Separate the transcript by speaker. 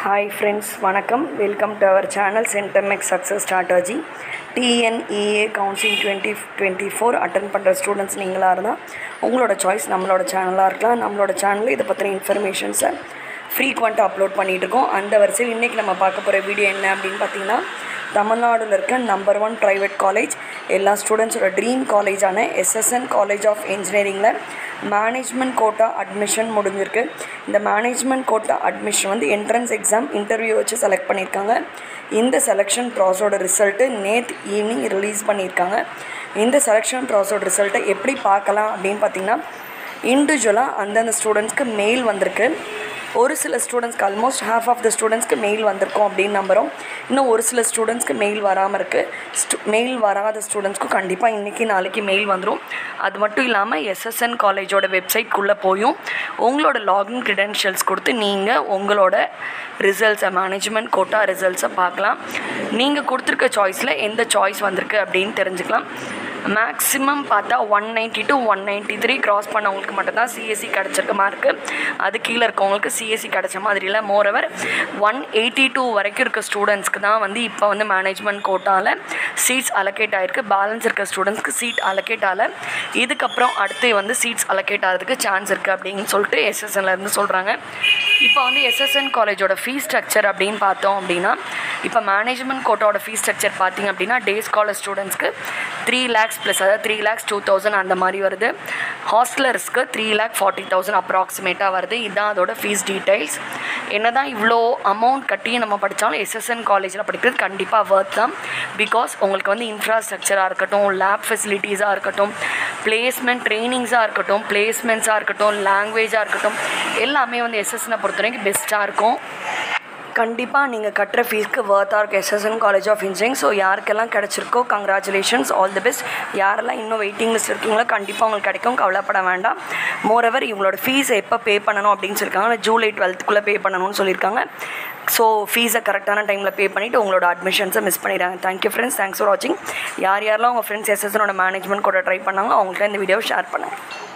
Speaker 1: hi friends வணக்கம் welcome to our channel சென்டமெக் success strategy TNEA counselling twenty twenty four attend பண்ணுற students நீங்களாக இருந்தால் உங்களோட சாய்ஸ் நம்மளோட சேனலாக இருக்கலாம் நம்மளோட சேனலில் இதை பற்றின இன்ஃபர்மேஷன்ஸை ஃப்ரீக்வெண்ட்டாக அப்லோட் பண்ணிகிட்டு இருக்கோம் அந்த வரிசையில் இன்றைக்கி நம்ம பார்க்க போகிற வீடியோ என்ன அப்படின்னு பார்த்தீங்கன்னா தமிழ்நாடுல இருக்க நம்பர் ஒன் ப்ரைவேட் காலேஜ் எல்லா ஸ்டூடெண்ட்ஸோட ட்ரீம் காலேஜான எஸ்எஸ்என் காலேஜ் ஆஃப் இன்ஜினியரிங்கில் மேனேஜ்மெண்ட் கோட்டா அட்மிஷன் முடிஞ்சிருக்கு இந்த மேனேஜ்மெண்ட் கோட்டா அட்மிஷன் வந்து என்ட்ரன்ஸ் எக்ஸாம் இன்டர்வியூ வச்சு செலக்ட் பண்ணியிருக்காங்க இந்த செலெக்ஷன் ப்ராசஸோட ரிசல்ட்டு நேற்று ஈவினிங் ரிலீஸ் பண்ணியிருக்காங்க இந்த செலெக்ஷன் ப்ராசஸோட ரிசல்ட்டை எப்படி பார்க்கலாம் அப்படின்னு பார்த்தீங்கன்னா இண்டிவிஜுவலாக அந்தந்த ஸ்டூடெண்ட்ஸ்க்கு மெயில் வந்திருக்கு ஒரு சில ஸ்டூடெண்ட்ஸ்க்கு ஆல்மோஸ்ட் ஹாஃப் ஆஃப் த ஸ்டூடெண்ட்ஸ்க்கு மெயில் வந்திருக்கும் அப்படின்னு நம்புகிறோம் இன்னும் ஒரு சில ஸ்டூடெண்ட்ஸ்க்கு மெயில் வராமல் இருக்குது ஸ்டு மெயில் வராத ஸ்டூடெண்ட்ஸ்க்கும் கண்டிப்பாக இன்றைக்கி நாளைக்கு மெயில் வந்துடும் அது மட்டும் இல்லாமல் எஸ்எஸ்என் காலேஜோட வெப்சைட்குள்ளே போயும் உங்களோட லாகின் க்ரிடென்ஷியல்ஸ் கொடுத்து நீங்கள் உங்களோட ரிசல்ட்ஸை மேனேஜ்மெண்ட் கோட்டா ரிசல்ட்ஸை பார்க்கலாம் நீங்கள் கொடுத்துருக்க சாய்ஸில் எந்த சாய்ஸ் வந்திருக்கு அப்படின்னு தெரிஞ்சுக்கலாம் மேக்ஸிமம் பார்த்தா one ninety to one ninety three cross பண்ணவங்களுக்கு மட்டும்தான் சிஎஸ்சி கிடச்சிருக்க மார்க்கு அது கீழே இருக்கவங்களுக்கு சிஎஸ்சி கிடச்ச மாதிரி இல்லை மோரோவர் ஒன் எயிட்டி டூ வரைக்கும் இருக்க ஸ்டூடெண்ட்ஸ்க்கு தான் வந்து இப்போ வந்து மேனேஜ்மெண்ட் கோட்டாவில் சீட்ஸ் அலோகேட் ஆகிருக்கு பேலன்ஸ் இருக்க ஸ்டூடெண்ட்ஸ்க்கு சீட் அலோகேட் ஆகல இதுக்கப்புறம் அடுத்து வந்து சீட்ஸ் அலோகேட் ஆகிறதுக்கு சான்ஸ் இருக்குது அப்படின்னு சொல்லிட்டு எஸ்எஸ்என்லேருந்து சொல்கிறாங்க இப்போ வந்து எஸ்எஸ்என் காலேஜோட ஃபீஸ் ஸ்ட்ரக்சர் அப்படின்னு பார்த்தோம் அப்படின்னா இப்போ மேனேஜ்மெண்ட் கோட்டாவோட ஃபீஸ் ஸ்ட்ரக்சர் பார்த்தீங்க அப்படின்னா டே ஸ்காலர் ஸ்டூடெண்ட்ஸ்க்கு த்ரீ லேக்ஸ் ப்ளஸ் அதாவது த்ரீ லேக்ஸ் டூ தௌசண்ட் அந்த மாதிரி வருது ஹாஸ்டலர்ஸ்க்கு த்ரீ லேக் ஃபார்ட்டி தௌசண்ட் அப்ராக்சிமேட்டாக வருது இதுதான் அதோட ஃபீஸ் டீட்டெயில்ஸ் என்ன தான் இவ்வளோ அமௌண்ட் கட்டி நம்ம படித்தாலும் எஸ்எஸ்என் காலேஜில் படிக்கிறது கண்டிப்பாக ஒர்த் தான் பிகாஸ் உங்களுக்கு வந்து இன்ஃப்ராஸ்ட்ரக்சராக இருக்கட்டும் லேப் ஃபெசிலிட்டிஸாக இருக்கட்டும் பிளேஸ்மெண்ட் ட்ரைனிங்ஸாக இருக்கட்டும் பிளேஸ்மெண்ட்ஸாக இருக்கட்டும் லாங்குவேஜாக இருக்கட்டும் எல்லாமே வந்து எஸ்எஸ்எனை பொறுத்த வரைக்கும் பெஸ்ட்டாக இருக்கும் கண்டிப்பாக நீங்கள் கட்டுற ஃபீஸ்க்கு ஒர்த்தாக இருக்கும் SSN college of engineering so யாருக்கெல்லாம் கிடச்சிருக்கோ கங்க்ராச்சுலேஷன்ஸ் ஆல் தி பெஸ்ட் யாரெல்லாம் இன்னும் வெயிட்டிங் லிஸ்ட் இருக்கீங்களோ கண்டிப்பாக உங்களுக்கு கிடைக்கும் கவலைப்பட வேண்டாம் மோரோவர் இவங்களோட ஃபீஸ் எப்போ பே பண்ணணும் அப்படின்னு சொல்லியிருக்காங்க ஜூலை டுவெல்த்துக்குள்ளே பே பண்ணணும்னு சொல்லியிருக்காங்க ஸோ ஃபீஸை கரெக்டான டைமில் பே பண்ணிவிட்டு உங்களோட அட்மிஷன்ஸை மிஸ் பண்ணிடுறாங்க தேங்க்யூ ஃப்ரெண்ட்ஸ் தேங்க்ஸ் ஃபார் வாட்சிங் யார் யாரெல்லாம் உங்கள் ஃப்ரெண்ட்ஸ் எஸ்எஸ்எனோட மேனேஜ்மெண்ட் கூட ட்ரை பண்ணாங்களோ அவங்கள்ட்ட இந்த வீடியோவை ஷேர் பண்ணுங்கள்